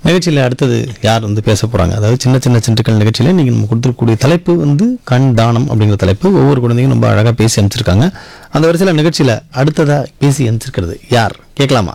நிகழ்ச்சியில் அடுத்தது யார் வந்து பேச போகிறாங்க அதாவது சின்ன சின்ன சின்றுக்கள் நிகழ்ச்சியில் நீங்கள் நம்ம கொடுத்துருக்கக்கூடிய தலைப்பு வந்து கண் தானம் அப்படிங்கிற தலைப்பு ஒவ்வொரு குழந்தையும் ரொம்ப அழகாக பேசி அனுப்பிச்சிருக்காங்க அந்த வரிசையில் நிகழ்ச்சியில் அடுத்ததாக பேசி அனுப்பிச்சிருக்கிறது யார் கேட்கலாமா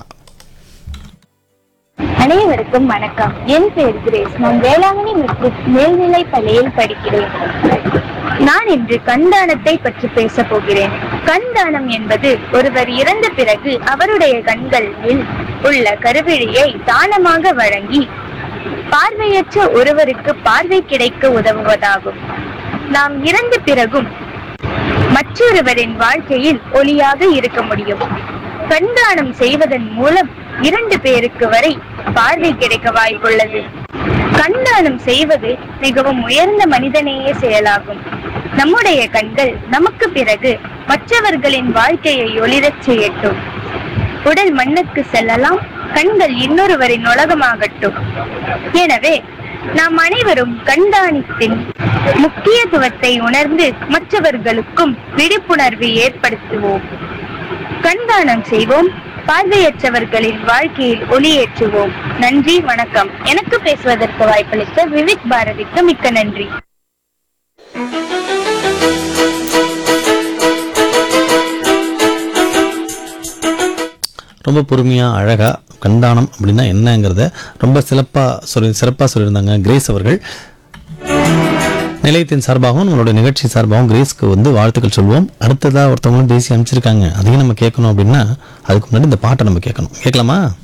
அனைவருக்கும் வணக்கம் என் பெயர் கிரேஸ் நான் வேளாங்கண்ணி மெட்ரிக் மேல்நிலை பள்ளியில் படிக்கிறேன் நான் இன்று கண்தானத்தை பற்றி பேச போகிறேன் கண்தானம் என்பது ஒருவர் இறந்த பிறகு அவருடைய கண்களில் உள்ள கருவிழியை தானமாக வழங்கி பார்வையற்ற ஒருவருக்கு பார்வை கிடைக்க உதவுவதாகும் நாம் இறந்த பிறகும் மற்றொருவரின் வாழ்க்கையில் ஒளியாக இருக்க முடியும் கண்தானம் செய்வதன் மூலம் இரண்டு பேருக்கு வரை பார்வை கிடைக்க வாய்ப்புள்ளது கண்தானம் செய்வது மிகவும் உயர்ந்த மனிதநேய செயலாகும் நம்முடைய கண்கள் நமக்கு பிறகு மற்றவர்களின் வாழ்க்கையை ஒளிரச் செய்யட்டும் உடல் மண்ணுக்கு செல்லலாம் கண்கள் இன்னொருவரின் உலகமாகட்டும் எனவே நாம் அனைவரும் கண்தானித்தின் முக்கியத்துவத்தை உணர்ந்து மற்றவர்களுக்கும் விழிப்புணர்வு ஏற்படுத்துவோம் கண்தானம் செய்வோம் பார்வையற்றவர்களின் வாழ்க்கையில் ஒளியேற்றுவோம் நன்றி வணக்கம் எனக்கு பேசுவதற்கு வாய்ப்பளித்த விவிக் பாரதிக்கு மிக்க நன்றி ரொம்ப பொறுமையாக அழகாக கண்தானம் அப்படின்னா என்னங்கிறத ரொம்ப சிறப்பாக சொல்லி சிறப்பாக சொல்லியிருந்தாங்க கிரேஸ் அவர்கள் நிலையத்தின் சார்பாகவும் நம்மளுடைய நிகழ்ச்சி சார்பாகவும் கிரேஸ்க்கு வந்து வாழ்த்துக்கள் சொல்வோம் அடுத்ததாக ஒருத்தவங்களும் பேசி அனுப்பிச்சிருக்காங்க அதையும் நம்ம கேட்கணும் அப்படின்னா அதுக்கு முன்னாடி இந்த பாட்டை நம்ம கேட்கணும் கேட்கலாமா